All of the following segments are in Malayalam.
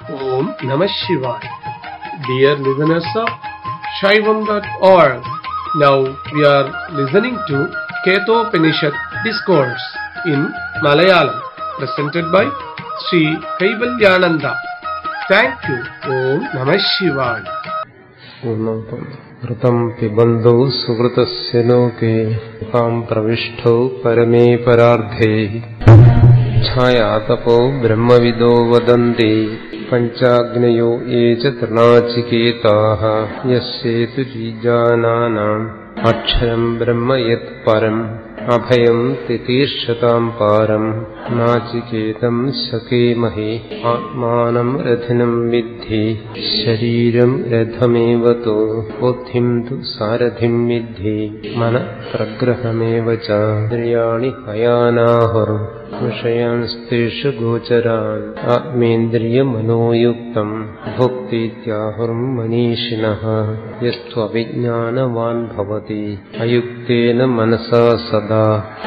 Om Namah Shivaya. Dear listeners of Shaivam.org, now we are listening to Ketopanishad Discourse in Malayalam, presented by Sri Kaivalyananda. Thank you. Om Namah Shivaya. ഋതം പിബന്ധൗ സുഹൃതസ്യ ലോകേ കാം പ്രവിഷ്ടൗ പരമേ പരാർദ്ധേ ഛായാതപോ ബ്രഹ്മവിദോ വദന്തി പഞ്ചാഗ്നയോ യേ ച തൃണാചികേതാഃ യസ്യേതു ബീജാനാനാം അക്ഷരം ബ്രഹ്മ യത് പരം അഭയം തിതീർഷതാം പാരം നാചികേതം ശകേമഹേ ആത്മാനം രഥിനം വിദ്ധി ശരീരം രഥമേവ തോ ബുദ്ധിം തു സാരഥിം വിദ്ധി മന പ്രഗ്രഹമേവ ച ഇന്ദ്രിയാണി ഹയാനാഹുർ വിഷയാൻസ്തേഷു ഗോചരാൻ ആത്മേന്ദ്രിയമനോയുക്തം ഭുക്തീത്യാഹുർം മനീഷിണഃ യസ്ത്വവിജ്ഞാനവാൻ ഭവതി അയുക്തേന മനസാ സദാ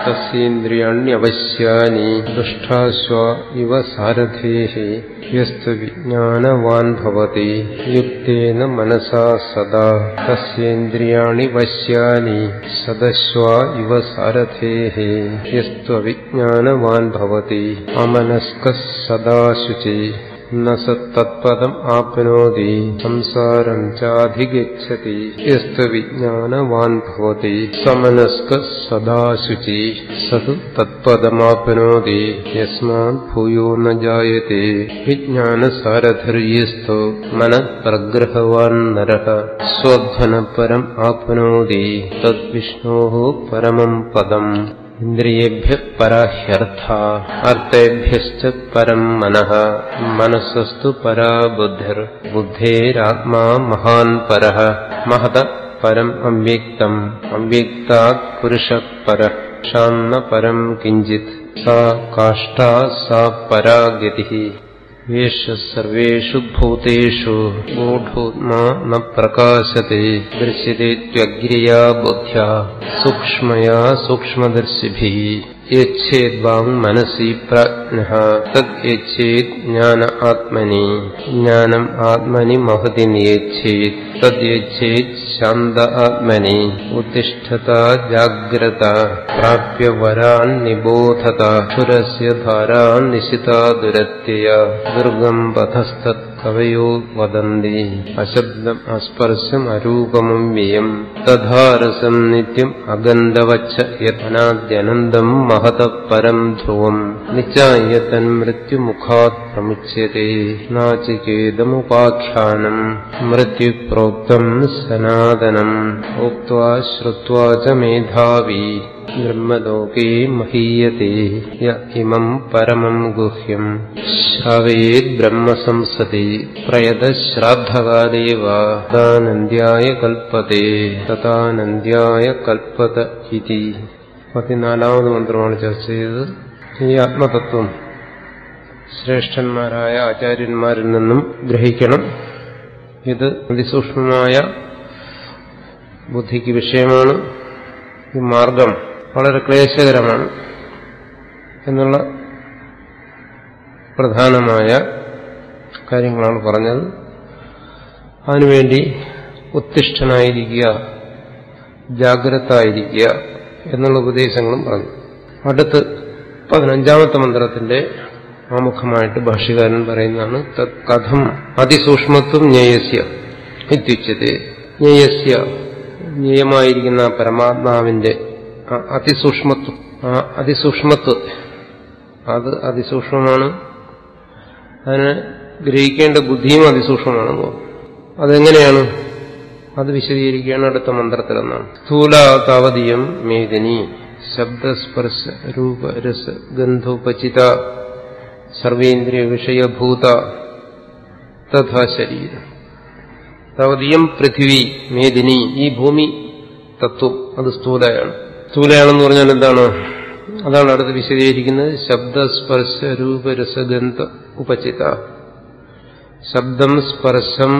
തസ്യേന്ദ്രിയാണ്യവശ്യാനി ദുഷ്ടാശ്വ ഇവ സാരഥേഃ യസ്ത്വവിജ്ഞാനവാൻ ഭവതി യുക്തേന മനസാ സദാ തസ്യേന്ദ്രിയാണി വശ്യാനി സദശ്വ ഇവ സാരഥേഃ യസ്ത്വവിജ്ഞാനവാൻ ഭവതി അമനസ്ക സദാ ശുചി ന സ തത്പദം ആപ്നോതി സംസാരം ചാധിഗച്ഛതി യസ്തു വിജ്ഞാനവാൻ ഭവതി സമനസ്ക സദാ ശുചി സതു തത്പദമാപ്നോതി യസ്മാത് ഭൂയോ ന ജായത്തെ വിജ്ഞാനസാരഥര്യസ്തു മന പ്രഗ്രഹവാൻ നരഃ സ്വധനപരം ആപ്നോതി തദ്വിഷ്ണോ പരമം പദം ഇന്ദ്രിയേഭ്യ പരാഹ്യർത്ഥ അർത്ഥേഭ്യശ്ച പരം മനഃ മനസ്സസ്തു പരാ ബുദ്ധിർ ബുദ്ധേരാത്മാ മഹാൻ പരഃ മഹത പരം അവ്യക്തം അവ്യക്താത് പുരുഷ പര ഷാന്ന പരം കിഞ്ചിത് സാ കാഷ്ഠാ സാ പരാഗതി യേഷ സർവേഷു ഭൂതേഷു മൂഢോത്മാ ന പ്രകാശത്തെ ദൃശ്യതേത്യഗ്രിയാ ബുദ്ധ്യാ സൂക്ഷ്മയാ സൂക്ഷ്മദർശിഭിः യച്ഛേദ്വാങ് മനസി പ്രാജ്ഞഃ തദ് യച്ഛേത് ജ്ഞാന ആത്മനി ജ്ഞാനം ആത്മനി മഹതി നിയച്ഛേത് തദ് യച്ഛേത് ശാന്ത ആത്മനി ഉത്തിഷ്ഠത ജാഗ്രത പ്രാപ്യ വരാൻ നിബോധത ക്ഷുരസ്യ ധാരാൻ നിശിതാ ദുരത്യയ ദുർഗം പഥസ്തത് കവയോ വദന്തി അശബ്ദം അസ്പർശം അരൂപമം വ്യയം തഥാരസം നിത്യം അഗന്ധവച്ച യഥനാദ്യനന്തം മഹത പരം ധ്രുവം നിച്ചായ തന്മൃത്യുമുഖാത് പ്രമുച്യത്തെ നാചികേതമുപാഖ്യാനം മൃത്യുപ്രോക്തം സനാതനം ഉക്വാ ശ്രുത്വാ ച മേധാവി ബ്രഹ്മലോകേ മഹീയത്തെ യ ഇമം പരമം ഗുഹ്യം ശ്രാവേത് ബ്രഹ്മസംസതി പ്രയതശ്രാദ്ധകാലേ വാ തഥാനന്ദ്യായ കൽപ്പത്തെ തഥാനന്ദ്യായ കൽപ്പത ഇതി പതിനാലാമത് മന്ത്രമാണ് ചർച്ച ചെയ്തത് ഈ ആത്മതത്വം ശ്രേഷ്ഠന്മാരായ ആചാര്യന്മാരിൽ നിന്നും ഗ്രഹിക്കണം ഇത് അതിസൂക്ഷ്മമായ ബുദ്ധിക്ക് വിഷയമാണ് ഈ മാർഗം വളരെ ക്ലേശകരമാണ് എന്നുള്ള പ്രധാനമായ കാര്യങ്ങളാണ് പറഞ്ഞത് അതിനുവേണ്ടി ഉത്തിഷ്ഠനായിരിക്കുക ജാഗ്രത ആയിരിക്കുക എന്നുള്ള ഉപദേശങ്ങളും പറഞ്ഞു അടുത്ത് പതിനഞ്ചാമത്തെ മന്ത്രത്തിന്റെ ആമുഖമായിട്ട് ഭാഷ്യകാരൻ പറയുന്നതാണ് തത് കഥം അതിസൂക്ഷ്മത്വം ജ്ഞേയസ്യ ഇത്യുച്ചത് ജ്ഞേയസ്യ ജ്ഞേയമായിരിക്കുന്ന പരമാത്മാവിന്റെ അതിസൂക്ഷ്മത്വം ആ അതിസൂക്ഷ്മത്വം അത് അതിസൂക്ഷ്മമാണ് അതിനെ ഗ്രഹിക്കേണ്ട ബുദ്ധിയും അതിസൂക്ഷ്മമാണെന്ന് തോന്നുന്നു അതെങ്ങനെയാണ് അത് വിശദീകരിക്കുകയാണ് അടുത്ത മന്ത്രത്തിലെന്നാണ് സ്ഥൂല താവതീയം മേദിനി ശബ്ദസ്പർശ രൂപ രസ ഗന്ധോപചിത സർവേന്ദ്രിയ വിഷയഭൂത തഥാ ശരീരം താവതീയം പൃഥിവി മേദിനി ഈ ഭൂമി തത്വം അത് സ്ഥൂലയാണ് സ്ഥൂലയാണെന്ന് പറഞ്ഞാൽ എന്താണ് അതാണ് അടുത്ത് വിശദീകരിക്കുന്നത് ശബ്ദസ്പർശ രൂപരസഗന്ധ ഉപചിത ശബ്ദം സ്പർശം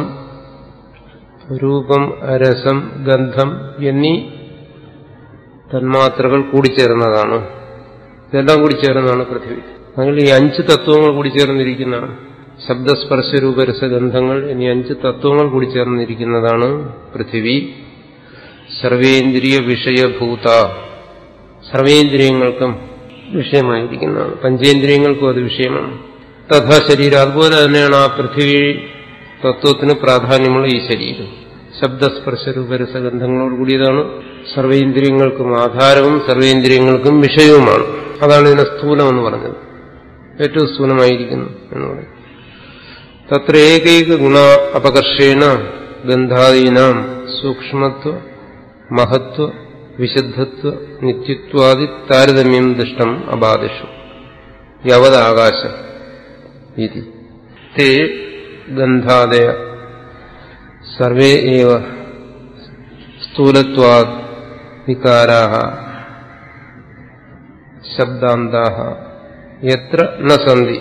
രൂപം രസം ഗന്ധം എന്നീ തന്മാത്രകൾ കൂടിച്ചേർന്നതാണ് ഇതെല്ലാം കൂടി ചേർന്നതാണ് പൃഥ്വി അങ്ങനെ ഈ അഞ്ച് തത്വങ്ങൾ കൂടി ചേർന്നിരിക്കുന്നതാണ് ശബ്ദസ്പർശരൂപരസഗന്ധങ്ങൾ എന്നീ അഞ്ച് തത്വങ്ങൾ കൂടി ചേർന്നിരിക്കുന്നതാണ് പൃഥിവി സർവേന്ദ്രിയ വിഷയഭൂത സർവേന്ദ്രിയങ്ങൾക്കും വിഷയമായിരിക്കുന്നതാണ് പഞ്ചേന്ദ്രിയങ്ങൾക്കും അത് വിഷയമാണ് തഥാ ശരീരം അതുപോലെ തന്നെയാണ് ആ പൃഥ്വി തത്വത്തിന് പ്രാധാന്യമുള്ള ഈ ശരീരം ശബ്ദസ്പർശരൂപരസഗന്ധങ്ങളോട് കൂടിയതാണ് സർവേന്ദ്രിയങ്ങൾക്കും ആധാരവും സർവേന്ദ്രിയങ്ങൾക്കും വിഷയവുമാണ് അതാണ് ഇതിനെ സ്ഥൂലമെന്ന് പറഞ്ഞത് ഏറ്റവും സ്ഥൂലമായിരിക്കുന്നു എന്ന് പറയും തത്ര ഏകൈക ഗുണ അപകർഷേണ ഗന്ധാദീനാം സൂക്ഷ്മത്വ മഹത്വ വിശുദ്ധത്വ നിത്യത്വാദി താരതമ്യം ദുഷ്ടം അബാധിഷു യവത് ആകാശം ഇതി തേ ഗന്ധാദയ സർവേ ഏവ സ്ഥൂലത്വാദ് വികാരാ ശബ്ദാന്താ യത്ര ന സന്തി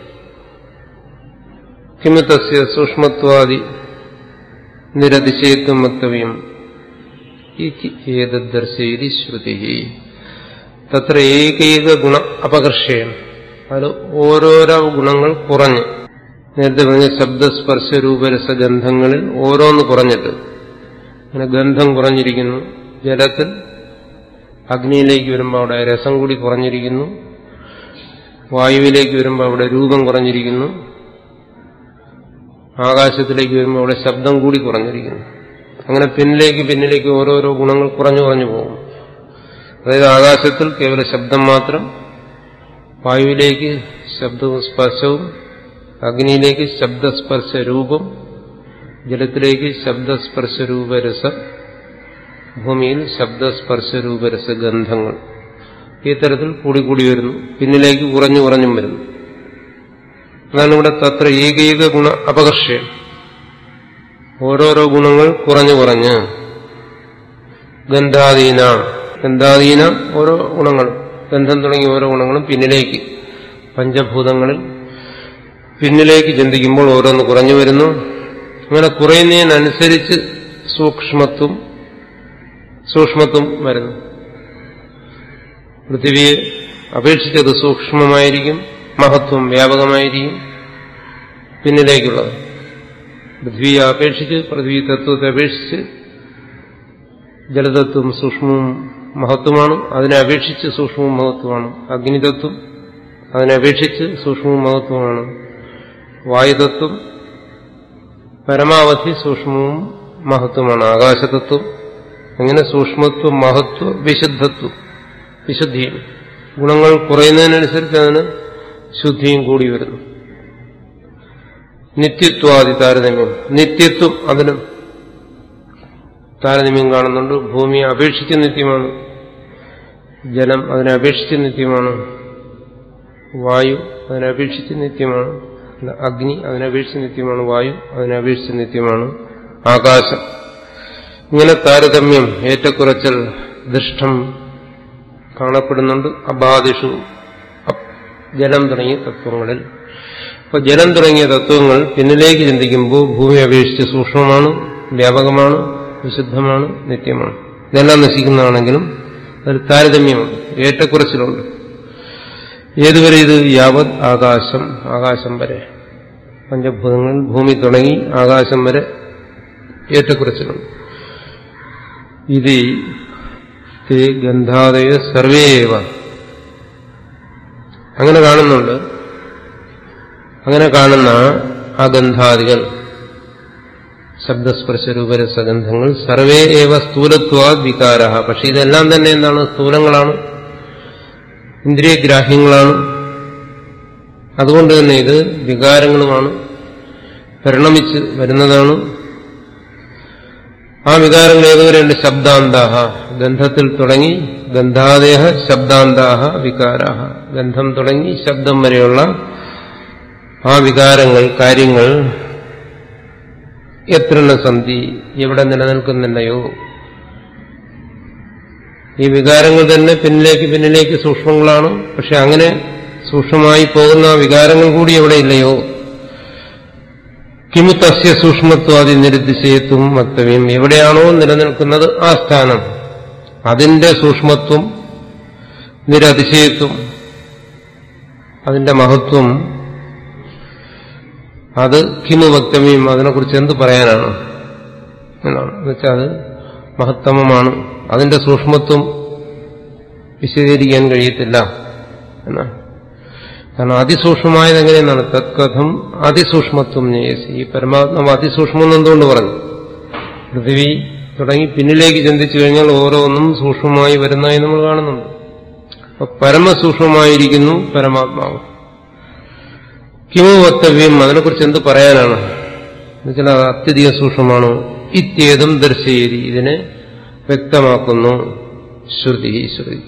കിമു തസ്യ സൂക്ഷ്മത്വാദി നിരതിശയത്വം വക്തവ്യം ഏതദ്ദർശയതി ശ്രുതി തത്ര ഏകൈക ഗുണ അപകർഷയം അത് ഓരോരോ ഗുണങ്ങൾ കുറഞ്ഞ് നേരത്തെ പറഞ്ഞ ശബ്ദസ്പർശ രൂപരസഗന്ധങ്ങളിൽ ഓരോന്ന് കുറഞ്ഞിട്ട് അങ്ങനെ ഗന്ധം കുറഞ്ഞിരിക്കുന്നു ജലത്തിൽ അഗ്നിയിലേക്ക് വരുമ്പോൾ അവിടെ രസം കൂടി കുറഞ്ഞിരിക്കുന്നു വായുവിലേക്ക് വരുമ്പോൾ അവിടെ രൂപം കുറഞ്ഞിരിക്കുന്നു ആകാശത്തിലേക്ക് വരുമ്പോൾ അവിടെ ശബ്ദം കൂടി കുറഞ്ഞിരിക്കുന്നു അങ്ങനെ പിന്നിലേക്ക് പിന്നിലേക്ക് ഓരോരോ ഗുണങ്ങൾ കുറഞ്ഞു കുറഞ്ഞു പോകും അതായത് ആകാശത്തിൽ കേവല ശബ്ദം മാത്രം വായുവിലേക്ക് ശബ്ദവും സ്പർശവും അഗ്നിയിലേക്ക് ശബ്ദസ്പർശ രൂപം ജലത്തിലേക്ക് ശബ്ദസ്പർശ രൂപരസം ഭൂമിയിൽ ശബ്ദസ്പർശ രൂപരസ ഗന്ധങ്ങൾ ഈ തരത്തിൽ കൂടിക്കൂടി വരുന്നു പിന്നിലേക്ക് കുറഞ്ഞു കുറഞ്ഞും വരുന്നു അതാണ് ഇവിടെ തത്ര ഏകൈക ഗുണ അപകർഷം ഓരോരോ ഗുണങ്ങൾ കുറഞ്ഞു കുറഞ്ഞ് ഗന്ധാധീന ഗന്ധാധീന ഓരോ ഗുണങ്ങൾ ഗന്ധം തുടങ്ങിയ ഓരോ ഗുണങ്ങളും പിന്നിലേക്ക് പഞ്ചഭൂതങ്ങളിൽ പിന്നിലേക്ക് ചിന്തിക്കുമ്പോൾ ഓരോന്ന് കുറഞ്ഞു വരുന്നു അങ്ങനെ കുറയുന്നതിനനുസരിച്ച് സൂക്ഷ്മത്വം സൂക്ഷ്മത്വം വരുന്നു പൃഥിവിയെ അപേക്ഷിച്ചത് സൂക്ഷ്മമായിരിക്കും മഹത്വം വ്യാപകമായിരിക്കും പിന്നിലേക്കുള്ളത് പൃഥ്വിയെ അപേക്ഷിച്ച് പൃഥ്വി തത്വത്തെ അപേക്ഷിച്ച് ജലതത്വം സൂക്ഷ്മവും മഹത്വമാണ് അതിനെ അപേക്ഷിച്ച് സൂക്ഷ്മവും മഹത്വമാണ് അഗ്നിതത്വം അതിനെ അപേക്ഷിച്ച് സൂക്ഷ്മവും മഹത്വമാണ് വായുതത്വം പരമാവധി സൂക്ഷ്മവും മഹത്വമാണ് ആകാശതത്വം അങ്ങനെ സൂക്ഷ്മത്വം മഹത്വം വിശുദ്ധത്വം വിശുദ്ധിയും ഗുണങ്ങൾ കുറയുന്നതിനനുസരിച്ച് അതിന് ശുദ്ധിയും കൂടി വരുന്നു നിത്യത്വാദി താരതമ്യം നിത്യത്വം അതിനും താരതമ്യം കാണുന്നുണ്ട് ഭൂമിയെ അപേക്ഷിച്ച് നിത്യമാണ് ജലം അതിനെ അപേക്ഷിച്ച് നിത്യമാണ് വായു അതിനെ അപേക്ഷിച്ച് നിത്യമാണ് അഗ്നി അതിനെ അപേക്ഷിച്ച് നിത്യമാണ് വായു അതിനെ അപേക്ഷിച്ച് നിത്യമാണ് ആകാശം ഇങ്ങനെ താരതമ്യം ഏറ്റക്കുറച്ചൽ ദൃഷ്ടം കാണപ്പെടുന്നുണ്ട് അബാധിഷു ജലം തുടങ്ങിയ തത്വങ്ങളിൽ അപ്പൊ ജലം തുടങ്ങിയ തത്വങ്ങൾ പിന്നിലേക്ക് ചിന്തിക്കുമ്പോൾ ഭൂമി അപേക്ഷിച്ച് സൂക്ഷ്മമാണ് വ്യാപകമാണ് വിശുദ്ധമാണ് നിത്യമാണ് ഇതെല്ലാം നശിക്കുന്നതാണെങ്കിലും അതിൽ താരതമ്യമുണ്ട് ഏറ്റക്കുറച്ചിലുണ്ട് ഏതുവരെ ഇത് യാവത് ആകാശം ആകാശം വരെ പഞ്ചഭൂതങ്ങളിൽ ഭൂമി തുടങ്ങി ആകാശം വരെ ഏറ്റക്കുറച്ചിലുണ്ട് ഇത് തേ ഗന്ധാദയ സർവേവ അങ്ങനെ കാണുന്നുണ്ട് അങ്ങനെ കാണുന്ന ആ ഗന്ധാദികൾ ശബ്ദസ്പർശരൂപരസഗന്ധങ്ങൾ സർവേ ഏവ സ്ഥൂലത്വാ വികാര പക്ഷെ ഇതെല്ലാം തന്നെ എന്താണ് സ്ഥൂലങ്ങളാണ് ഇന്ദ്രിയഗ്രാഹ്യങ്ങളാണ് അതുകൊണ്ട് തന്നെ ഇത് വികാരങ്ങളുമാണ് പരിണമിച്ച് വരുന്നതാണ് ആ വികാരങ്ങൾ ഏതുവരെയുണ്ട് ശബ്ദാന്താഹ ഗന്ധത്തിൽ തുടങ്ങി ഗന്ധാദേഹ ശബ്ദാന്താഹ വികാരാഹ ഗന്ധം തുടങ്ങി ശബ്ദം വരെയുള്ള ആ വികാരങ്ങൾ കാര്യങ്ങൾ എത്ര സന്ധി എവിടെ നിലനിൽക്കുന്നുണ്ടയോ ഈ വികാരങ്ങൾ തന്നെ പിന്നിലേക്ക് പിന്നിലേക്ക് സൂക്ഷ്മങ്ങളാണ് പക്ഷെ അങ്ങനെ സൂക്ഷ്മമായി പോകുന്ന വികാരങ്ങൾ കൂടി എവിടെ ഇല്ലയോ കിമു തസ്യ സൂക്ഷ്മത്വാദി നിരുദ്ദിശയത്വം വക്തവ്യം എവിടെയാണോ നിലനിൽക്കുന്നത് ആ സ്ഥാനം അതിന്റെ സൂക്ഷ്മത്വം നിരതിശയത്വം അതിന്റെ മഹത്വം അത് കിമു വക്തമ്യം അതിനെക്കുറിച്ച് എന്ത് പറയാനാണ് എന്നാണ് എന്നുവെച്ചാൽ അത് മഹത്തമമാണ് അതിന്റെ സൂക്ഷ്മത്വം വിശദീകരിക്കാൻ കഴിയത്തില്ല എന്നാണ് കാരണം അതിസൂക്ഷ്മമായത് എങ്ങനെയെന്നാണ് തത്കഥം അതിസൂക്ഷ്മത്വം ന്യയസി ഈ പരമാത്മാവ് അതിസൂക്ഷ്മം എന്ന് എന്തുകൊണ്ട് പറഞ്ഞു പൃഥിവി തുടങ്ങി പിന്നിലേക്ക് ചിന്തിച്ചു കഴിഞ്ഞാൽ ഓരോന്നും സൂക്ഷ്മമായി വരുന്നതായി നമ്മൾ കാണുന്നുണ്ട് അപ്പൊ പരമസൂക്ഷ്മമായിരിക്കുന്നു പരമാത്മാവ് കിമു വക്തവ്യം അതിനെക്കുറിച്ച് എന്ത് പറയാനാണ് എന്നുവെച്ചാൽ അത് അത്യധികം സൂക്ഷ്മമാണോ ഇത്യേതും ദർശയേരി ഇതിനെ വ്യക്തമാക്കുന്നു ശ്രുതി ശ്രുതി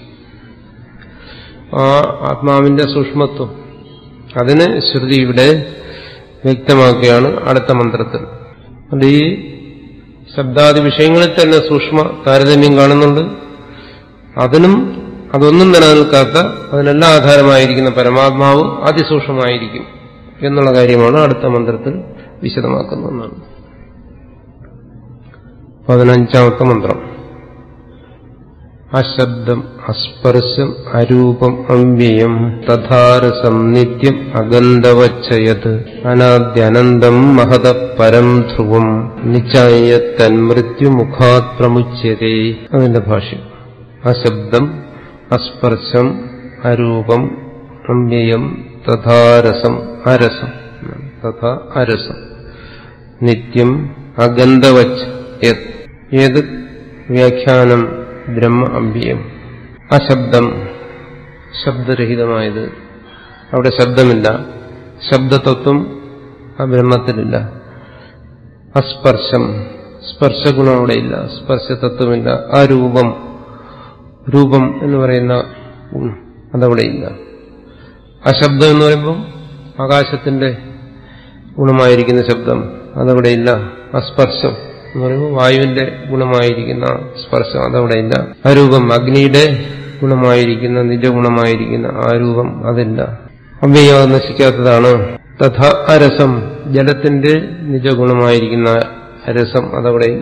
ആ ആത്മാവിന്റെ സൂക്ഷ്മത്വം അതിനെ ശ്രുതി ഇവിടെ വ്യക്തമാക്കുകയാണ് അടുത്ത മന്ത്രത്തിൽ അത് ഈ ശബ്ദാദി വിഷയങ്ങളിൽ തന്നെ സൂക്ഷ്മ താരതമ്യം കാണുന്നുണ്ട് അതിനും അതൊന്നും നിലനിൽക്കാത്ത അതിനെല്ലാം ആധാരമായിരിക്കുന്ന പരമാത്മാവ് അതിസൂക്ഷ്മമായിരിക്കും എന്നുള്ള കാര്യമാണ് അടുത്ത മന്ത്രത്തിൽ വിശദമാക്കുന്നതെന്നാണ് പതിനഞ്ചാമത്തെ മന്ത്രം അശബ്ദം അസ്പർശം അരൂപം അവ്യയം തഥാരസം നിത്യം അഗന്ധവച്ചയത് അനാദ്യനന്തം മഹത പരം ധ്രുവം നിശ്ചായ തന്മൃത്യുമുഖാത് പ്രമുച്യതേ അതിന്റെ ഭാഷ്യം അശബ്ദം അസ്പർശം അരൂപം അവ്യയം തഥാരസം അരസം തഥാ അരസം നിത്യം അഗന്ധവച്ച് ഏത് വ്യാഖ്യാനം ബ്രഹ്മ അമ്പിയം അശബ്ദം ശബ്ദരഹിതമായത് അവിടെ ശബ്ദമില്ല ശബ്ദതത്വം ആ ബ്രഹ്മത്തിലില്ല അസ്പർശം സ്പർശഗുണം അവിടെയില്ല സ്പർശതത്വമില്ല ആ രൂപം രൂപം എന്ന് പറയുന്ന ഗുണം അതവിടെയില്ല അശബ്ദം എന്ന് പറയുമ്പോൾ ആകാശത്തിന്റെ ഗുണമായിരിക്കുന്ന ശബ്ദം അതവിടെയില്ല അസ്പർശം എന്ന് പറയുമ്പോൾ വായുവിന്റെ ഗുണമായിരിക്കുന്ന സ്പർശം അതവിടെയില്ല ആ രൂപം അഗ്നിയുടെ ഗുണമായിരിക്കുന്ന നിജഗുണമായിരിക്കുന്ന ആ രൂപം അതില്ല അവ്യയം അത് നശിക്കാത്തതാണ് തഥ അരസം ജലത്തിന്റെ നിജഗുണമായിരിക്കുന്ന രസം അതവിടെയില്ല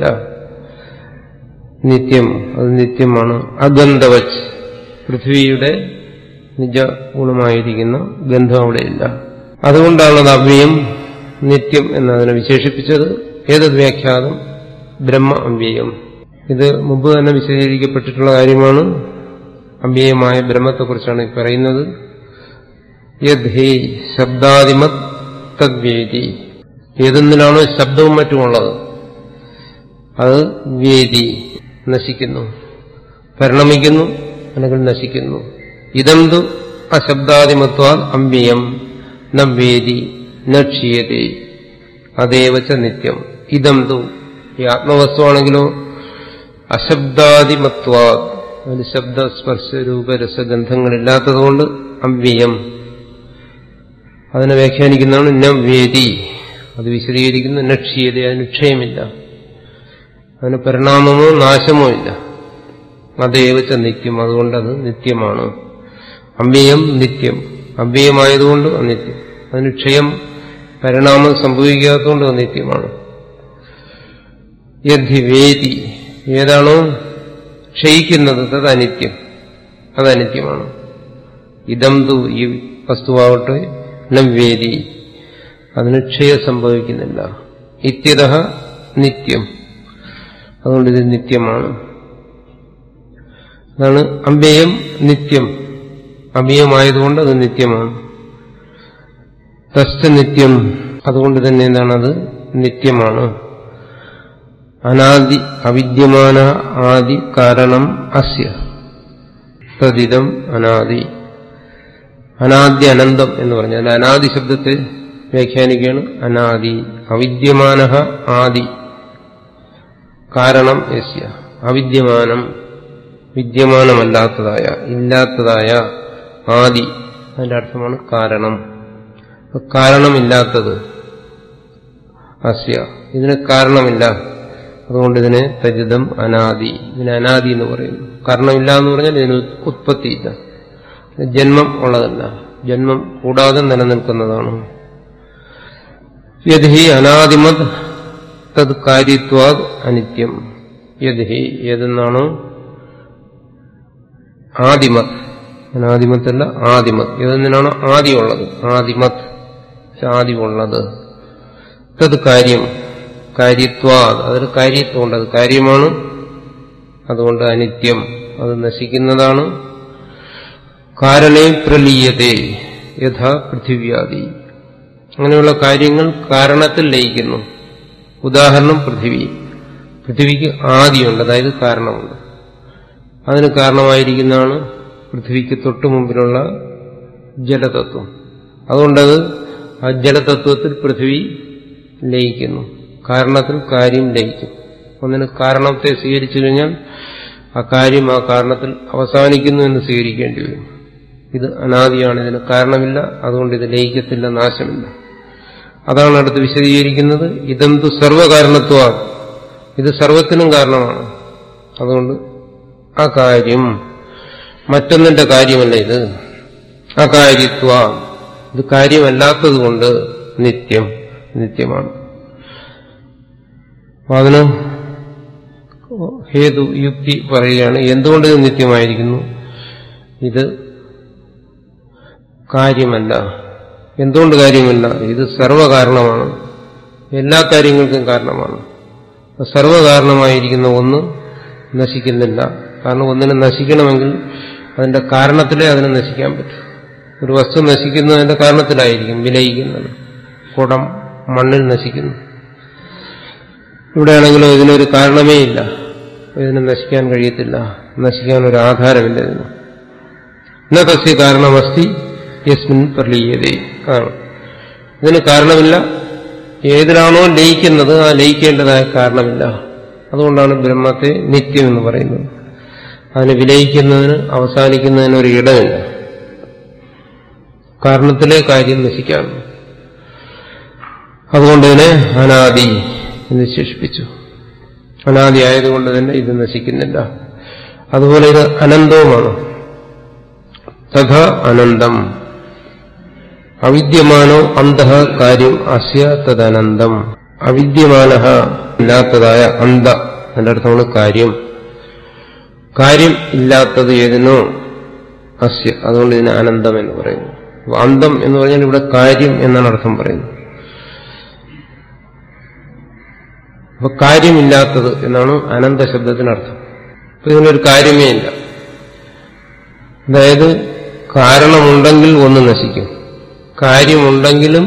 നിത്യം അത് നിത്യമാണ് അഗന്ധവച്ച് പൃഥ്വിയുടെ നിജഗുണമായിരിക്കുന്ന ഗന്ധം അവിടെയില്ല അതുകൊണ്ടാണ് അത് അവ്യയം നിത്യം എന്നതിനെ വിശേഷിപ്പിച്ചത് ഏതത് വ്യാഖ്യാതം ബ്രഹ്മ അവ്യയം ഇത് മുമ്പ് തന്നെ വിശദീകരിക്കപ്പെട്ടിട്ടുള്ള കാര്യമാണ് അവ്യയമായ ബ്രഹ്മത്തെക്കുറിച്ചാണ് ഈ പറയുന്നത് യദ്ഹേ ശബ്ദാദിമത് തദ്വേദി ഏതെന്നിലാണോ ശബ്ദവും മറ്റുമുള്ളത് അത് വേദി നശിക്കുന്നു പരിണമിക്കുന്നു അല്ലെങ്കിൽ നശിക്കുന്നു ഇതന്തു അശബ്ദാദിമത്വാൽ അമ്പ്യം ന വേദി ന ക്ഷീയതേ അതേവച്ച നിത്യം ഇതന്തു ഈ ആത്മവസ്തുവാണെങ്കിലോ അശബ്ദാദിമത്വാ അതിന് ശബ്ദ സ്പർശ രൂപരസഗന്ധങ്ങളില്ലാത്തതുകൊണ്ട് അവ്യയം അതിനെ വ്യാഖ്യാനിക്കുന്നതാണ് ന വേദി അത് വിശദീകരിക്കുന്നു നക്ഷീയത അതിന് ക്ഷയമില്ല അതിന് പരിണാമമോ നാശമോ ഇല്ല അതേവച്ച നിത്യം അതുകൊണ്ട് അത് നിത്യമാണ് അവ്യയം നിത്യം അവ്യയമായതുകൊണ്ട് അനിത്യം അതിന് ക്ഷയം പരിണാമം സംഭവിക്കാത്തതുകൊണ്ട് അത് നിത്യമാണ് യദ്ധി വേദി ഏതാണോ ക്ഷയിക്കുന്നത് അത് അനിത്യം അത് അനിത്യമാണ് ഇതം തു ഈ വസ്തുവാവട്ടെ നവേദി അതിന് ക്ഷയം സംഭവിക്കുന്നില്ല ഇത്യത നിത്യം അതുകൊണ്ട് ഇത് നിത്യമാണ് അതാണ് അമ്പേയം നിത്യം അഭയമായതുകൊണ്ട് അത് നിത്യമാണ് തസ്ഥ നിത്യം അതുകൊണ്ട് തന്നെ എന്താണ് അത് നിത്യമാണ് അനാദി അവിദ്യമാന ആദി കാരണം അസ്യ തദിതം അനാദി അനാദി അനന്തം എന്ന് പറഞ്ഞാൽ അനാദി ശബ്ദത്തെ വ്യാഖ്യാനിക്കുകയാണ് അനാദി അവിദ്യമാന ആദി കാരണം യസ്യ അവിദ്യമാനം വിദ്യമാനമല്ലാത്തതായ ഇല്ലാത്തതായ ആദി അതിന്റെ അർത്ഥമാണ് കാരണം കാരണമില്ലാത്തത് അസ്യ ഇതിന് കാരണമില്ല അതുകൊണ്ട് ഇതിനെ തജിതം അനാദി ഇതിന് അനാദി എന്ന് പറയുന്നു കാരണമില്ല എന്ന് പറഞ്ഞാൽ ഇതിന് ഉത്പത്തിയില്ല ജന്മം ഉള്ളതല്ല ജന്മം കൂടാതെ നിലനിൽക്കുന്നതാണ് യദ്ഹി അനാദിമത് തത് കാര്യത്വാത് അനിത്യം യദ്ഹി ഏതെന്നാണോ ആദിമത് അനാദിമത്തല്ല ആദിമത് ഏതെന്നിനാണോ ആദിയുള്ളത് ആദിമത് ആദിയുള്ളത് തത് കാര്യം കാര്യത്വ അതൊരു കാര്യത്വമുണ്ട് അത് കാര്യമാണ് അതുകൊണ്ട് അനിത്യം അത് നശിക്കുന്നതാണ് കാരണേ പ്രലീയതേ യഥാ പൃഥിവ്യാദി അങ്ങനെയുള്ള കാര്യങ്ങൾ കാരണത്തിൽ ലയിക്കുന്നു ഉദാഹരണം പൃഥിവി പൃഥിവിക്ക് ആദിയുണ്ട് അതായത് കാരണമുണ്ട് അതിന് കാരണമായിരിക്കുന്നതാണ് പൃഥ്വിക്ക് തൊട്ടു മുമ്പിലുള്ള ജലതത്വം അതുകൊണ്ടത് ആ ജലതത്വത്തിൽ പൃഥ്വി ലയിക്കുന്നു കാരണത്തിൽ കാര്യം ലയിക്കും ഒന്നിന് കാരണത്തെ സ്വീകരിച്ചു കഴിഞ്ഞാൽ ആ കാര്യം ആ കാരണത്തിൽ അവസാനിക്കുന്നു എന്ന് സ്വീകരിക്കേണ്ടി വരും ഇത് അനാദിയാണ് ഇതിന് കാരണമില്ല അതുകൊണ്ട് ഇത് ലയിക്കത്തില്ല നാശമില്ല അതാണ് അടുത്ത് വിശദീകരിക്കുന്നത് ഇതെന്തു സർവകാരണത്വ ഇത് സർവത്തിനും കാരണമാണ് അതുകൊണ്ട് ആ കാര്യം മറ്റൊന്നിന്റെ കാര്യമല്ല ഇത് അകാര്യത്വ ഇത് കാര്യമല്ലാത്തതുകൊണ്ട് നിത്യം നിത്യമാണ് അപ്പൊ അതിന് ഹേതു യുക്തി പറയുകയാണ് എന്തുകൊണ്ട് ഇത് നിത്യമായിരിക്കുന്നു ഇത് കാര്യമല്ല എന്തുകൊണ്ട് കാര്യമല്ല ഇത് സർവകാരണമാണ് എല്ലാ കാര്യങ്ങൾക്കും കാരണമാണ് സർവകാരണമായിരിക്കുന്ന ഒന്ന് നശിക്കുന്നില്ല കാരണം ഒന്നിനെ നശിക്കണമെങ്കിൽ അതിന്റെ കാരണത്തിലേ അതിനെ നശിക്കാൻ പറ്റും ഒരു വസ്തു നശിക്കുന്നതിന്റെ കാരണത്തിലായിരിക്കും വിലയിക്കുന്നത് കുടം മണ്ണിൽ നശിക്കുന്നു ഇവിടെയാണെങ്കിലും ഇതിനൊരു കാരണമേ ഇല്ല ഇതിനെ നശിക്കാൻ കഴിയത്തില്ല നശിക്കാൻ ഒരു ആധാരമില്ല ഇതിന് എന്ന തസ്യ കാരണമസ്തി യസ്മിൻ പ്രലീയതേ ആണ് ഇതിന് കാരണമില്ല ഏതിലാണോ ലയിക്കുന്നത് ആ ലയിക്കേണ്ടതായ കാരണമില്ല അതുകൊണ്ടാണ് ബ്രഹ്മത്തെ നിത്യം എന്ന് പറയുന്നത് അതിന് വിലയിക്കുന്നതിന് അവസാനിക്കുന്നതിന് ഒരു ഇടമില്ല കാരണത്തിലെ കാര്യം നശിക്കാം അതുകൊണ്ട് തന്നെ അനാദി എന്ന് ശേഷിപ്പിച്ചു അനാദി ആയതുകൊണ്ട് തന്നെ ഇത് നശിക്കുന്നില്ല അതുപോലെ ഇത് അനന്തവുമാണ് തഥ അനന്തം അവിദ്യമാനോ അന്ത കാര്യം അസ്യ തദനന്തം അവിദ്യമാന ഇല്ലാത്തതായ അന്ത അതിന്റെ അർത്ഥമാണ് കാര്യം കാര്യം ഇല്ലാത്തത് ഏതിനോ അസ്യ അതുകൊണ്ട് ഇതിന് അനന്തം എന്ന് പറയുന്നു അപ്പൊ അന്തം എന്ന് പറഞ്ഞാൽ ഇവിടെ കാര്യം എന്നാണ് അർത്ഥം പറയുന്നത് അപ്പൊ കാര്യമില്ലാത്തത് എന്നാണ് അനന്ത ശബ്ദത്തിനർത്ഥം അപ്പൊ ഇതിനൊരു കാര്യമേ ഇല്ല അതായത് കാരണമുണ്ടെങ്കിൽ ഒന്ന് നശിക്കും കാര്യമുണ്ടെങ്കിലും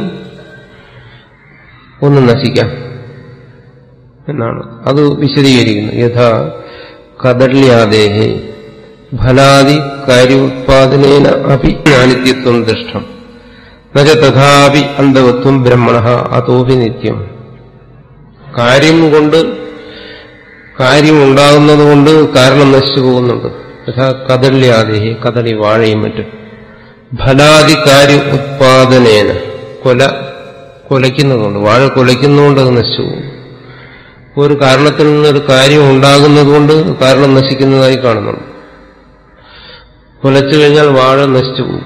ഒന്ന് നശിക്കാം എന്നാണ് അത് വിശദീകരിക്കുന്നു യഥാ കദള്യാദേഹേ ഫലാദി കാര്യോത്പാദനേന അപി അനിത്യത്വം ദൃഷ്ടം എന്നുവെച്ചാൽ തഥാപി അന്ധവത്വം ബ്രഹ്മണ അതോപി നിത്യം കാര്യം കൊണ്ട് കാര്യം ഉണ്ടാകുന്നത് കൊണ്ട് കാരണം നശിച്ചു പോകുന്നുണ്ട് യഥാ കദള്യാദേഹി കദളി വാഴയും മറ്റും ഫലാദി കാര്യ ഉത്പാദനേന കൊല കൊലയ്ക്കുന്നതുകൊണ്ട് വാഴ കൊലയ്ക്കുന്നതുകൊണ്ട് അത് നശിച്ചു പോകും ഒരു കാരണത്തിൽ നിന്നൊരു കാര്യം ഉണ്ടാകുന്നതുകൊണ്ട് കാരണം നശിക്കുന്നതായി കാണുന്നുണ്ട് കൊലച്ചു കഴിഞ്ഞാൽ വാഴ നശിച്ചു പോകും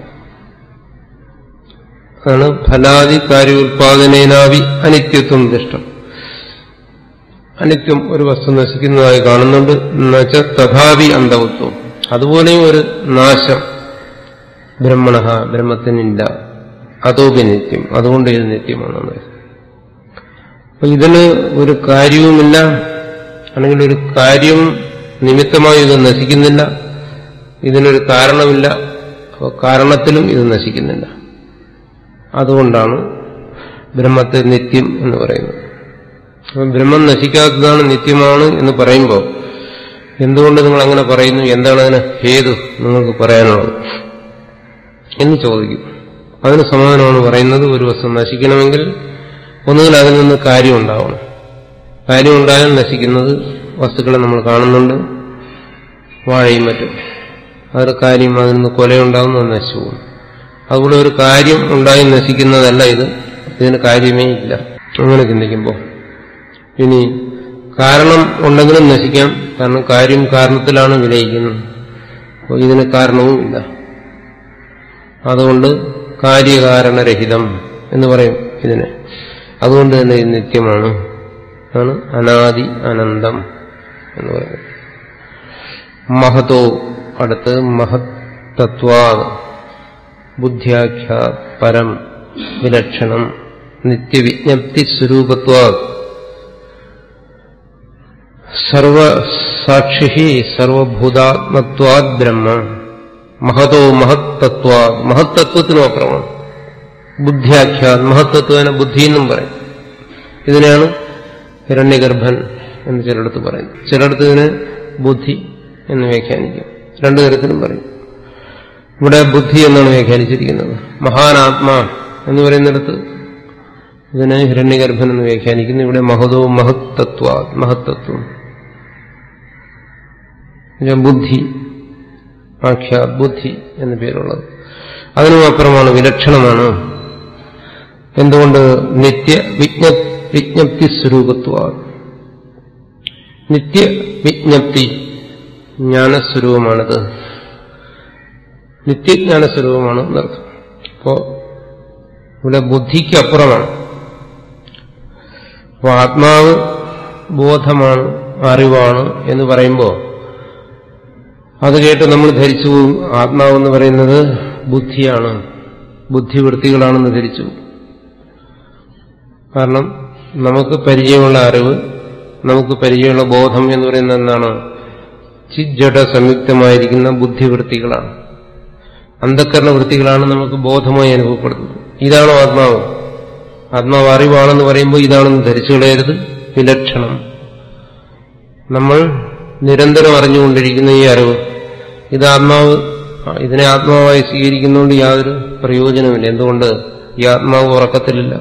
അതാണ് ഫലാദി കാര്യ ഉത്പാദനേനാവി അനിത്യത്വം ദൃഷ്ടം അനിത്യം ഒരു വസ്തു നശിക്കുന്നതായി കാണുന്നുണ്ട് എന്നുവെച്ചാൽ തഥാപി അന്ധവത്വം അതുപോലെയും ഒരു നാശം ബ്രഹ്മണ ബ്രഹ്മത്തിനില്ല അതോപി നിത്യം അതുകൊണ്ട് ഇത് നിത്യമാണ് അപ്പൊ ഇതിന് ഒരു കാര്യവുമില്ല അല്ലെങ്കിൽ ഒരു കാര്യം നിമിത്തമായി ഇത് നശിക്കുന്നില്ല ഇതിനൊരു കാരണമില്ല അപ്പോൾ കാരണത്തിലും ഇത് നശിക്കുന്നില്ല അതുകൊണ്ടാണ് ബ്രഹ്മത്തെ നിത്യം എന്ന് പറയുന്നത് അപ്പം ബ്രഹ്മം നശിക്കാത്തതാണ് നിത്യമാണ് എന്ന് പറയുമ്പോൾ എന്തുകൊണ്ട് നിങ്ങൾ അങ്ങനെ പറയുന്നു എന്താണ് അതിന് ഹേതു നിങ്ങൾക്ക് പറയാനുള്ളത് എന്ന് ചോദിക്കും അതിന് സമാധാനമാണ് പറയുന്നത് ഒരു വസ്തു നശിക്കണമെങ്കിൽ ഒന്നുകിൽ അതിൽ നിന്ന് കാര്യം ഉണ്ടാവണം കാര്യം ഉണ്ടായാൽ നശിക്കുന്നത് വസ്തുക്കളെ നമ്മൾ കാണുന്നുണ്ട് വാഴയും മറ്റും അതൊരു കാര്യം അതിൽ നിന്ന് കൊലയുണ്ടാകുന്നത് നശിച്ചു പോകും അതുപോലെ ഒരു കാര്യം ഉണ്ടായി നശിക്കുന്നതല്ല ഇത് ഇതിന് കാര്യമേ ഇല്ല അങ്ങനെ ചിന്തിക്കുമ്പോൾ ഇനി കാരണം ഉണ്ടെങ്കിലും നശിക്കാം കാരണം കാര്യം കാരണത്തിലാണ് വിലയിക്കുന്നത് അപ്പോൾ ഇതിന് കാരണവുമില്ല അതുകൊണ്ട് കാര്യകാരണരഹിതം എന്ന് പറയും ഇതിനെ അതുകൊണ്ട് തന്നെ ഇത് നിത്യമാണ് ആണ് അനാദി അനന്തം എന്ന് പറയുന്നത് മഹതോ അടുത്ത് മഹത് തത്വാ ബുദ്ധ്യാഖ്യ പരം വിലക്ഷണം നിത്യവിജ്ഞപ്തി സ്വരൂപത്വ സർവസാക്ഷി സർവഭൂതാത്മത്വാത് ബ്രഹ്മ മഹതോ മഹത്തത്വ മഹത്തത്വത്തിനും അപ്പുറമാണ് ബുദ്ധിയാഖ്യാ മഹത്തത്വന ബുദ്ധി എന്നും പറയും ഇതിനാണ് ഹിരണ്യഗർഭൻ എന്ന് ചിലയിടത്ത് പറയുന്നത് ചിലയിടത്ത് ഇതിന് ബുദ്ധി എന്ന് വ്യാഖ്യാനിക്കും രണ്ടു തരത്തിലും പറയും ഇവിടെ ബുദ്ധി എന്നാണ് വ്യാഖ്യാനിച്ചിരിക്കുന്നത് മഹാനാത്മാ എന്ന് പറയുന്നിടത്ത് ഇതിനെ ഹിരണ്യഗർഭൻ എന്ന് വ്യാഖ്യാനിക്കുന്നു ഇവിടെ മഹതോ മഹത്തത്വ മഹത്തത്വം ബുദ്ധി ആഖ്യ ബുദ്ധി എന്ന പേരുള്ളത് അതിനും അപ്പുറമാണ് വിലക്ഷണമാണ് എന്തുകൊണ്ട് നിത്യ വിജ്ഞ വിജ്ഞപ്തി സ്വരൂപത്വ നിത്യ വിജ്ഞപ്തി ജ്ഞാനസ്വരൂപമാണിത് നിത്യജ്ഞാനസ്വരൂപമാണ് എന്നർത്ഥം അപ്പോ ഇവിടെ ബുദ്ധിക്ക് അപ്പുറമാണ് അപ്പോൾ ആത്മാവ് ബോധമാണ് അറിവാണ് എന്ന് പറയുമ്പോൾ അത് കേട്ട് നമ്മൾ ധരിച്ചു പോകും ആത്മാവെന്ന് പറയുന്നത് ബുദ്ധിയാണ് ബുദ്ധിവൃത്തികളാണെന്ന് ധരിച്ചു കാരണം നമുക്ക് പരിചയമുള്ള അറിവ് നമുക്ക് പരിചയമുള്ള ബോധം എന്ന് പറയുന്നത് എന്താണ് ചിജ്ജട സംയുക്തമായിരിക്കുന്ന ബുദ്ധിവൃത്തികളാണ് അന്ധക്കരണ വൃത്തികളാണ് നമുക്ക് ബോധമായി അനുഭവപ്പെടുന്നത് ഇതാണോ ആത്മാവ് ആത്മാവ് അറിവാണെന്ന് പറയുമ്പോൾ ഇതാണെന്ന് ധരിച്ചു കളയരുത് വിലക്ഷണം നമ്മൾ നിരന്തരം അറിഞ്ഞുകൊണ്ടിരിക്കുന്ന ഈ അറിവ് ഇത് ആത്മാവ് ഇതിനെ ആത്മാവായി സ്വീകരിക്കുന്നതുകൊണ്ട് യാതൊരു പ്രയോജനമില്ല എന്തുകൊണ്ട് ഈ ആത്മാവ് ഉറക്കത്തിലില്ല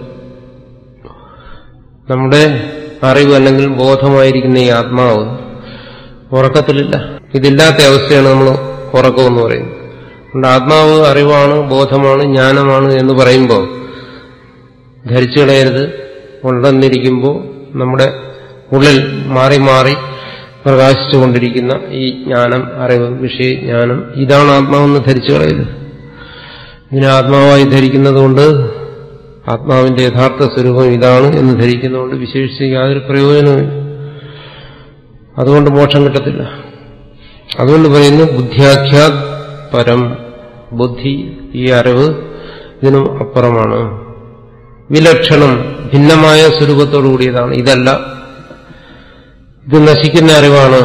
നമ്മുടെ അറിവ് അല്ലെങ്കിൽ ബോധമായിരിക്കുന്ന ഈ ആത്മാവ് ഉറക്കത്തിലില്ല ഇതില്ലാത്ത അവസ്ഥയാണ് നമ്മൾ ഉറക്കമെന്ന് പറയുന്നത് അതുകൊണ്ട് ആത്മാവ് അറിവാണ് ബോധമാണ് ജ്ഞാനമാണ് എന്ന് പറയുമ്പോൾ ധരിച്ചു കളയരുത് ഉണ്ടെന്നിരിക്കുമ്പോൾ നമ്മുടെ ഉള്ളിൽ മാറി മാറി പ്രകാശിച്ചുകൊണ്ടിരിക്കുന്ന ഈ ജ്ഞാനം അറിവ് വിഷയജ്ഞാനം ഇതാണ് ആത്മാവെന്ന് ധരിച്ചു കളയരുത് ഇതിനെ ആത്മാവായി ധരിക്കുന്നതുകൊണ്ട് ആത്മാവിന്റെ യഥാർത്ഥ സ്വരൂപം ഇതാണ് എന്ന് ധരിക്കുന്നതുകൊണ്ട് വിശേഷിച്ച് യാതൊരു പ്രയോജനവുമില്ല അതുകൊണ്ട് മോക്ഷം കിട്ടത്തില്ല അതുകൊണ്ട് പറയുന്നു ബുദ്ധിയാഖ്യാത് പരം ബുദ്ധി ഈ അറിവ് ഇതിനും അപ്പുറമാണ് വിലക്ഷണം ഭിന്നമായ സ്വരൂപത്തോടു കൂടിയതാണ് ഇതല്ല ഇത് നശിക്കുന്ന അറിവാണ്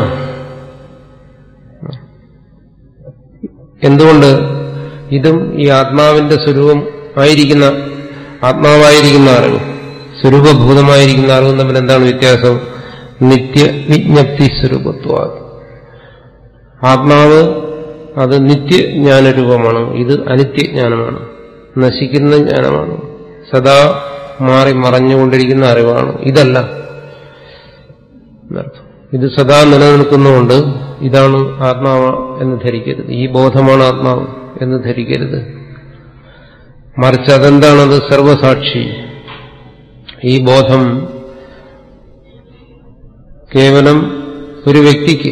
എന്തുകൊണ്ട് ഇതും ഈ ആത്മാവിന്റെ സ്വരൂപം ആയിരിക്കുന്ന ആത്മാവായിരിക്കുന്ന അറിവ് സ്വരൂപഭൂതമായിരിക്കുന്ന അറിവും തമ്മിൽ എന്താണ് വ്യത്യാസം നിത്യ വിജ്ഞപ്തി സ്വരൂപത്വ ആത്മാവ് അത് നിത്യജ്ഞാനരൂപമാണ് ഇത് അനിത്യജ്ഞാനമാണ് നശിക്കുന്ന ജ്ഞാനമാണ് സദാ മാറി മറഞ്ഞുകൊണ്ടിരിക്കുന്ന അറിവാണ് ഇതല്ല എന്നർത്ഥം ഇത് സദാ നിലനിൽക്കുന്നതുകൊണ്ട് ഇതാണ് ആത്മാവ് എന്ന് ധരിക്കരുത് ഈ ബോധമാണ് ആത്മാവ് എന്ന് ധരിക്കരുത് മറിച്ച് അതെന്താണത് സർവസാക്ഷി ഈ ബോധം കേവലം ഒരു വ്യക്തിക്ക്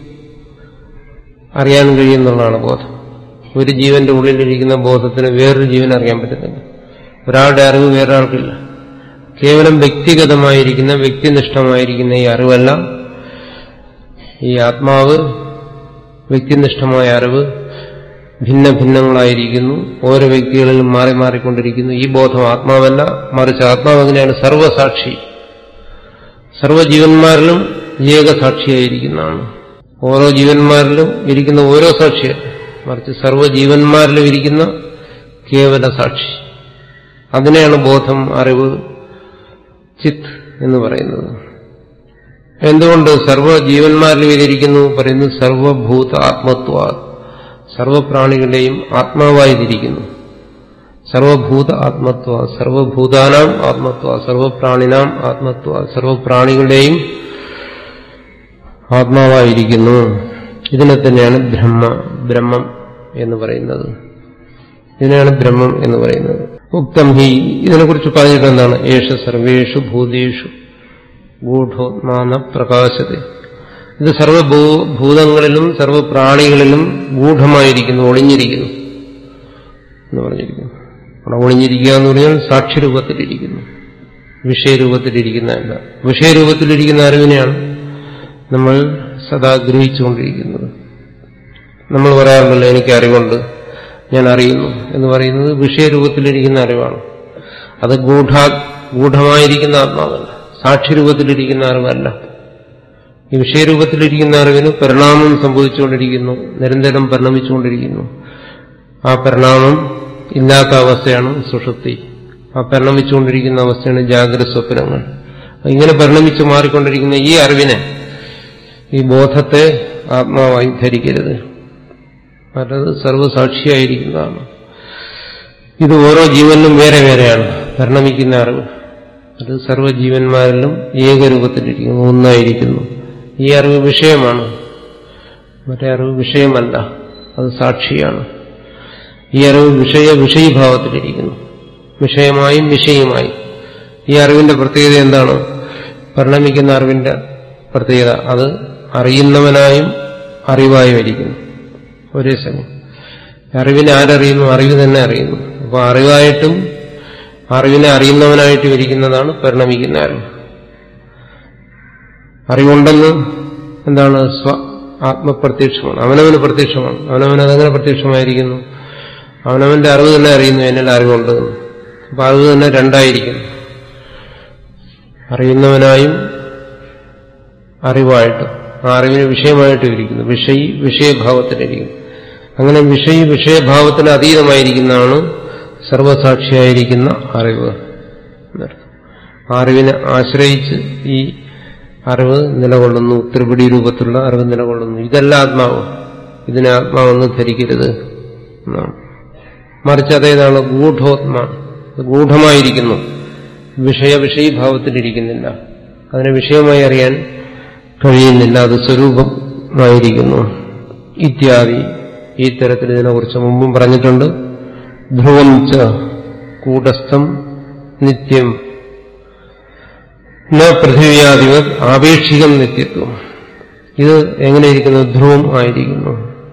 അറിയാൻ കഴിയുന്നുള്ളതാണ് ബോധം ഒരു ജീവന്റെ ഉള്ളിലിരിക്കുന്ന ബോധത്തിന് വേറൊരു ജീവൻ അറിയാൻ പറ്റുന്നില്ല ഒരാളുടെ അറിവ് വേറൊരാൾക്കില്ല കേവലം വ്യക്തിഗതമായിരിക്കുന്ന വ്യക്തിനിഷ്ഠമായിരിക്കുന്ന ഈ അറിവെല്ലാം ഈ ആത്മാവ് വ്യക്തിനിഷ്ഠമായ അറിവ് ഭിന്ന ഭിന്നങ്ങളായിരിക്കുന്നു ഓരോ വ്യക്തികളിലും മാറി മാറിക്കൊണ്ടിരിക്കുന്നു ഈ ബോധം ആത്മാവല്ല മറിച്ച് ആത്മാവ് എങ്ങനെയാണ് സർവസാക്ഷി സർവ്വജീവന്മാരിലും ഏകസാക്ഷിയായിരിക്കുന്നതാണ് ഓരോ ജീവന്മാരിലും ഇരിക്കുന്ന ഓരോ സാക്ഷിയല്ല മറിച്ച് സർവ്വജീവന്മാരിലും ഇരിക്കുന്ന കേവല സാക്ഷി അതിനെയാണ് ബോധം അറിവ് ചിത്ത് എന്ന് പറയുന്നത് എന്തുകൊണ്ട് സർവ്വജീവന്മാരിലും ഇതിരിക്കുന്നു പറയുന്നു സർവഭൂത ആത്മത്വ സർവപ്രാണികളുടെയും ആത്മാവായിരിക്കുന്നു സർവഭൂത ആത്മത്വ സർവഭൂതാനാം ആത്മത്വ സർവപ്രാണിനാം ആത്മത്വ സർവപ്രാണികളുടെയും ആത്മാവായിരിക്കുന്നു ഇതിനെ തന്നെയാണ് ബ്രഹ്മ ബ്രഹ്മം എന്ന് പറയുന്നത് ഇതിനെയാണ് ബ്രഹ്മം എന്ന് പറയുന്നത് ഉക്തം ഹി ഇതിനെക്കുറിച്ച് പറഞ്ഞിട്ട് എന്താണ് ഏഷ സർവേഷു ഭൂതേഷു ഗൂഢോത്മാന പ്രകാശത ഇത് സർവഭൂതങ്ങളിലും സർവപ്രാണികളിലും ഗൂഢമായിരിക്കുന്നു ഒളിഞ്ഞിരിക്കുന്നു എന്ന് പറഞ്ഞിരിക്കുന്നു അവിടെ ഒളിഞ്ഞിരിക്കുക എന്ന് പറഞ്ഞാൽ സാക്ഷ്യരൂപത്തിലിരിക്കുന്നു വിഷയരൂപത്തിലിരിക്കുന്നതല്ല വിഷയരൂപത്തിലിരിക്കുന്ന അറിവിനെയാണ് നമ്മൾ സദാ ഗ്രഹിച്ചുകൊണ്ടിരിക്കുന്നത് നമ്മൾ പറയാറുണ്ടല്ലോ എനിക്ക് അറിവുണ്ട് ഞാൻ അറിയുന്നു എന്ന് പറയുന്നത് വിഷയരൂപത്തിലിരിക്കുന്ന അറിവാണ് അത് ഗൂഢാ ഗൂഢമായിരിക്കുന്ന ആത്മാവല്ല സാക്ഷിരൂപത്തിലിരിക്കുന്ന അറിവല്ല ഈ വിഷയരൂപത്തിലിരിക്കുന്ന അറിവിന് പരിണാമം സംഭവിച്ചുകൊണ്ടിരിക്കുന്നു നിരന്തരം പരിണമിച്ചുകൊണ്ടിരിക്കുന്നു ആ പരിണാമം ഇല്ലാത്ത അവസ്ഥയാണ് സുഷുപ്തി ആ പരിണമിച്ചുകൊണ്ടിരിക്കുന്ന അവസ്ഥയാണ് ജാഗ്രത സ്വപ്നങ്ങൾ ഇങ്ങനെ പരിണമിച്ച് മാറിക്കൊണ്ടിരിക്കുന്ന ഈ അറിവിനെ ഈ ബോധത്തെ ആത്മാവായി ധരിക്കരുത് മറ്റത് സർവസാക്ഷിയായിരിക്കുന്നതാണ് ഇത് ഓരോ ജീവനിലും വേറെ വേറെയാണ് പരിണമിക്കുന്ന അറിവ് അത് സർവ്വജീവന്മാരിലും ഏകരൂപത്തിലിരിക്കുന്നു ഒന്നായിരിക്കുന്നു ഈ അറിവ് വിഷയമാണ് മറ്റേ അറിവ് വിഷയമല്ല അത് സാക്ഷിയാണ് ഈ അറിവ് വിഷയ വിഷയീഭാവത്തിലിരിക്കുന്നു വിഷയമായും വിഷയമായും ഈ അറിവിന്റെ പ്രത്യേകത എന്താണ് പരിണമിക്കുന്ന അറിവിന്റെ പ്രത്യേകത അത് അറിയുന്നവനായും അറിവായും ഇരിക്കുന്നു ഒരേ സമയം അറിവിനെ ആരറിയുന്നു അറിവ് തന്നെ അറിയുന്നു അപ്പോൾ അറിവായിട്ടും അറിവിനെ അറിയുന്നവനായിട്ടും ഇരിക്കുന്നതാണ് പരിണമിക്കുന്ന അറിവ് അറിവുണ്ടെന്ന് എന്താണ് സ്വ ആത്മപ്രത്യക്ഷമാണ് അവനവന് പ്രത്യക്ഷമാണ് അവനവൻ അതെങ്ങനെ പ്രത്യക്ഷമായിരിക്കുന്നു അവനവന്റെ അറിവ് തന്നെ അറിയുന്നു എന്നിൽ അറിവുണ്ട് അപ്പൊ അറിവ് തന്നെ രണ്ടായിരിക്കുന്നു അറിയുന്നവനായും അറിവായിട്ടും ആ അറിവിന് വിഷയമായിട്ടും ഇരിക്കുന്നു വിഷയി വിഷയഭാവത്തിലിരിക്കുന്നു അങ്ങനെ വിഷയി വിഷയഭാവത്തിന് അതീതമായിരിക്കുന്നതാണ് സർവസാക്ഷിയായിരിക്കുന്ന അറിവ് ആ അറിവിനെ ആശ്രയിച്ച് ഈ അറിവ് നിലകൊള്ളുന്നു ത്രിപിടി രൂപത്തിലുള്ള അറിവ് നിലകൊള്ളുന്നു ഇതല്ല ആത്മാവ് ഇതിനെ ആത്മാവെന്ന് ധരിക്കരുത് എന്നാണ് മറിച്ച് അതേതാണ് ഗൂഢോത്മ ഗൂഢമായിരിക്കുന്നു വിഷയ വിഷയീഭാവത്തിലിരിക്കുന്നില്ല അതിനെ വിഷയമായി അറിയാൻ കഴിയുന്നില്ല അത് സ്വരൂപമായിരിക്കുന്നു ഇത്യാദി ഈ തരത്തിൽ ഇതിനെക്കുറിച്ച് മുമ്പും പറഞ്ഞിട്ടുണ്ട് ധ്രുവം ച കൂടസ്ഥം നിത്യം ന പൃഥിവ്യാധിപ ആപേക്ഷികം നിത്യത്വം ഇത് എങ്ങനെയിരിക്കുന്നു ധ്രുവം ആയിരിക്കുന്നു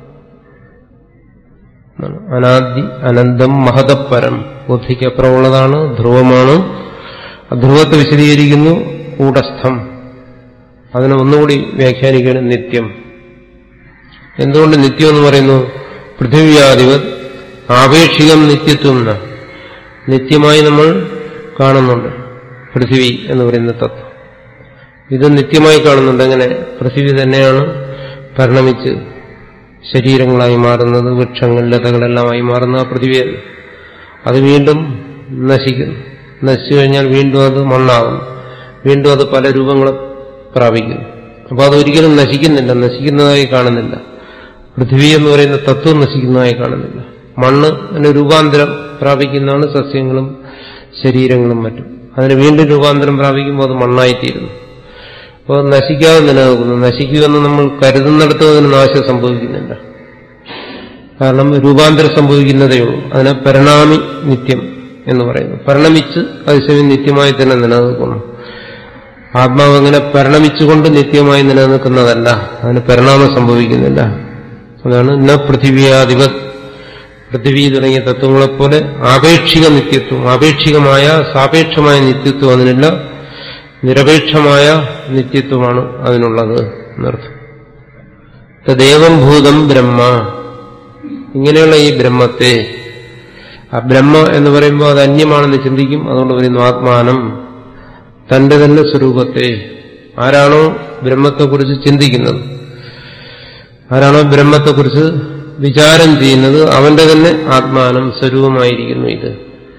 അനാദി അനന്തം മഹതപ്പരം ബുദ്ധിക്കപ്പുറമുള്ളതാണ് ധ്രുവമാണ് ധ്രുവത്തെ വിശദീകരിക്കുന്നു കൂടസ്ഥം അതിനെ ഒന്നുകൂടി വ്യാഖ്യാനിക്കുകയാണ് നിത്യം എന്തുകൊണ്ട് നിത്യം എന്ന് പറയുന്നു പൃഥിവ്യാധിപ ആപേക്ഷികം നിത്യത്വം എന്ന നിത്യമായി നമ്മൾ കാണുന്നുണ്ട് പൃഥിവി എന്ന് പറയുന്ന തത്വം ഇത് നിത്യമായി കാണുന്നുണ്ട് എങ്ങനെ പൃഥിവി തന്നെയാണ് പരിണമിച്ച് ശരീരങ്ങളായി മാറുന്നത് വൃക്ഷങ്ങൾ ലതകളെല്ലാമായി മാറുന്ന ആ പൃഥിവിയല്ല അത് വീണ്ടും നശിക്കുന്നു നശിച്ചു കഴിഞ്ഞാൽ വീണ്ടും അത് മണ്ണാകുന്നു വീണ്ടും അത് പല രൂപങ്ങളും പ്രാപിക്കുന്നു അപ്പോൾ അതൊരിക്കലും നശിക്കുന്നില്ല നശിക്കുന്നതായി കാണുന്നില്ല പൃഥ്വി എന്ന് പറയുന്ന തത്വം നശിക്കുന്നതായി കാണുന്നില്ല മണ്ണ് അതിന് രൂപാന്തരം പ്രാപിക്കുന്നതാണ് സസ്യങ്ങളും ശരീരങ്ങളും മറ്റും അതിന് വീണ്ടും രൂപാന്തരം പ്രാപിക്കുമ്പോൾ അത് മണ്ണായിത്തീരുന്നു അപ്പോൾ നശിക്കാതെ നിലനിൽക്കുന്നു നശിക്കുമെന്ന് നമ്മൾ കരുതുന്നിടത്ത് അതിന് നാശം സംഭവിക്കുന്നില്ല കാരണം രൂപാന്തരം സംഭവിക്കുന്നതേ ഉള്ളൂ അതിനെ പരിണാമി നിത്യം എന്ന് പറയുന്നു പരിണമിച്ച് അതിശയം നിത്യമായി തന്നെ നിലനിൽക്കുന്നു ആത്മാവ് അങ്ങനെ പരിണമിച്ചുകൊണ്ട് നിത്യമായി നിലനിൽക്കുന്നതല്ല അതിന് പരിണാമം സംഭവിക്കുന്നില്ല അതാണ് ന പൃഥിവിയാധിപ പൃഥിവി തുടങ്ങിയ തത്വങ്ങളെപ്പോലെ ആപേക്ഷിക നിത്യത്വം ആപേക്ഷികമായ സാപേക്ഷമായ നിത്യത്വം അതിനില്ല നിരപേക്ഷമായ നിത്യത്വമാണ് അതിനുള്ളത് എന്നർത്ഥം തദ്ദേവം ഭൂതം ബ്രഹ്മ ഇങ്ങനെയുള്ള ഈ ബ്രഹ്മത്തെ ആ ബ്രഹ്മ എന്ന് പറയുമ്പോൾ അത് അന്യമാണെന്ന് ചിന്തിക്കും അതുകൊണ്ട് പറയുന്നു ആത്മാനം തന്റെ തന്നെ സ്വരൂപത്തെ ആരാണോ ബ്രഹ്മത്തെക്കുറിച്ച് ചിന്തിക്കുന്നത് ആരാണോ ബ്രഹ്മത്തെക്കുറിച്ച് വിചാരം ചെയ്യുന്നത് അവന്റെ തന്നെ ആത്മാനം സ്വരൂപമായിരിക്കുന്നു ഇത്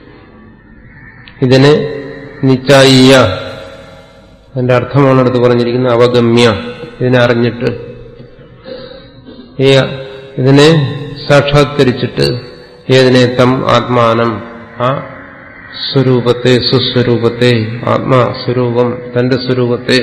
ഇതിനെ നിച്ചായിയ അതിന്റെ അർത്ഥമാണ് അടുത്ത് പറഞ്ഞിരിക്കുന്നത് അവഗമ്യ ഇതിനെ അറിഞ്ഞിട്ട് ഇതിനെ സാക്ഷാത്കരിച്ചിട്ട് ഏതിനെ തം ആത്മാനം ആ സ്വരൂപത്തെ സുസ്വരൂപത്തെ ആത്മാ സ്വരൂപം തന്റെ സ്വരൂപത്തെ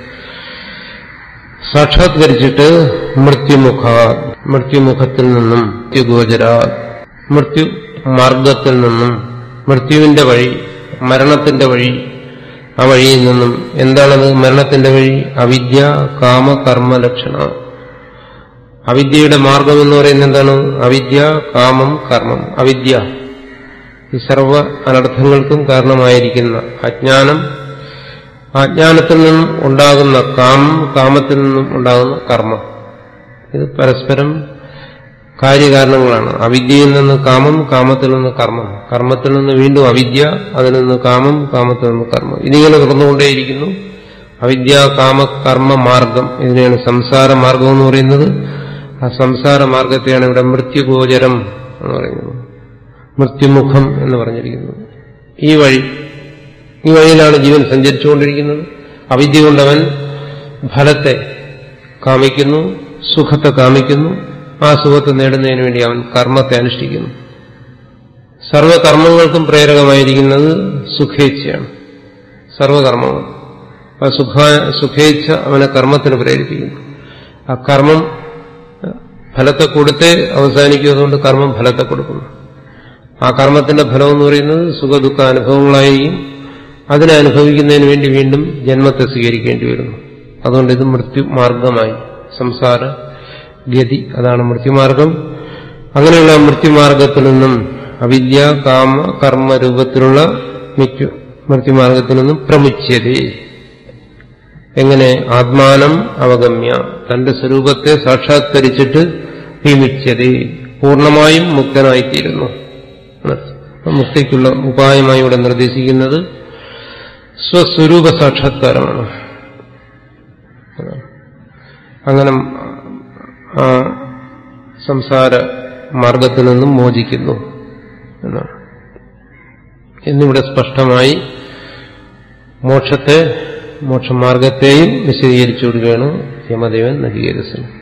സാക്ഷാത്കരിച്ചിട്ട് മൃത്യുമുഖ മൃത്യുമുഖത്തിൽ നിന്നും മൃത്യുഗോചര മൃത്യു മാർഗത്തിൽ നിന്നും മൃത്യുവിന്റെ വഴി മരണത്തിന്റെ വഴി ആ വഴിയിൽ നിന്നും എന്താണത് മരണത്തിന്റെ വഴി അവിദ്യ കാമ കർമ്മ ലക്ഷണ അവിദ്യയുടെ മാർഗം എന്ന് പറയുന്നത് എന്താണ് അവിദ്യ കാമം കർമ്മം അവിദ്യ ഈ സർവ അനർത്ഥങ്ങൾക്കും കാരണമായിരിക്കുന്ന അജ്ഞാനം അജ്ഞാനത്തിൽ നിന്നും ഉണ്ടാകുന്ന കാമം കാമത്തിൽ നിന്നും ഉണ്ടാകുന്ന കർമ്മം ഇത് പരസ്പരം കാര്യകാരണങ്ങളാണ് അവിദ്യയിൽ നിന്ന് കാമം കാമത്തിൽ നിന്ന് കർമ്മം കർമ്മത്തിൽ നിന്ന് വീണ്ടും അവിദ്യ അതിൽ നിന്ന് കാമം കാമത്തിൽ നിന്ന് കർമ്മം ഇതിങ്ങനെ തുറന്നുകൊണ്ടേയിരിക്കുന്നു അവിദ്യ കാമ കർമ്മ മാർഗം ഇതിനെയാണ് സംസാര മാർഗം എന്ന് പറയുന്നത് ആ സംസാര മാർഗത്തെയാണ് ഇവിടെ മൃത്യുഗോചരം എന്ന് പറയുന്നത് മൃത്യുമുഖം എന്ന് പറഞ്ഞിരിക്കുന്നത് ഈ വഴി ഈ വഴിയിലാണ് ജീവൻ സഞ്ചരിച്ചുകൊണ്ടിരിക്കുന്നത് അവിദ്യ കൊണ്ടവൻ ഫലത്തെ കാമിക്കുന്നു സുഖത്തെ കാമിക്കുന്നു ആ സുഖത്തെ നേടുന്നതിന് വേണ്ടി അവൻ കർമ്മത്തെ അനുഷ്ഠിക്കുന്നു സർവകർമ്മങ്ങൾക്കും പ്രേരകമായിരിക്കുന്നത് സുഖേച്ഛയാണ് സർവകർമ്മങ്ങൾ ആ സുഖ സുഖേച്ഛ അവനെ കർമ്മത്തിന് പ്രേരിപ്പിക്കുന്നു ആ കർമ്മം ഫലത്തെ കൊടുത്തേ അവസാനിക്കും അതുകൊണ്ട് കർമ്മം ഫലത്തെ കൊടുക്കുന്നു ആ കർമ്മത്തിന്റെ ഫലം എന്ന് പറയുന്നത് സുഖദുഃഖ അനുഭവങ്ങളായിരിക്കും അതിനെ അനുഭവിക്കുന്നതിന് വേണ്ടി വീണ്ടും ജന്മത്തെ സ്വീകരിക്കേണ്ടി വരുന്നു അതുകൊണ്ട് ഇത് മൃത്യുമാർഗമായി സംസാര ഗതി അതാണ് മൃത്യുമാർഗം അങ്ങനെയുള്ള മൃത്യുമാർഗത്തിൽ നിന്നും അവിദ്യ കാമ കർമ്മ രൂപത്തിലുള്ള മിക്ക മൃത്യുമാർഗത്തിൽ നിന്നും പ്രമുച്യതേ എങ്ങനെ ആത്മാനം അവഗമ്യ തന്റെ സ്വരൂപത്തെ സാക്ഷാത്കരിച്ചിട്ട് വിമുച്യതേ പൂർണ്ണമായും മുക്തനായിത്തീരുന്നു മുക്തിക്കുള്ള ഉപായമായി ഇവിടെ നിർദ്ദേശിക്കുന്നത് സ്വസ്വരൂപ സാക്ഷാത്കാരമാണ് അങ്ങനെ ആ സംസാര മാർഗത്തിൽ നിന്നും മോചിക്കുന്നു എന്നാണ് എന്നിവിടെ സ്പഷ്ടമായി മോക്ഷത്തെ മോക്ഷമാർഗത്തെയും വിശദീകരിച്ചു കൊടുക്കുകയാണ് യമദേവൻ നചികേതസിന്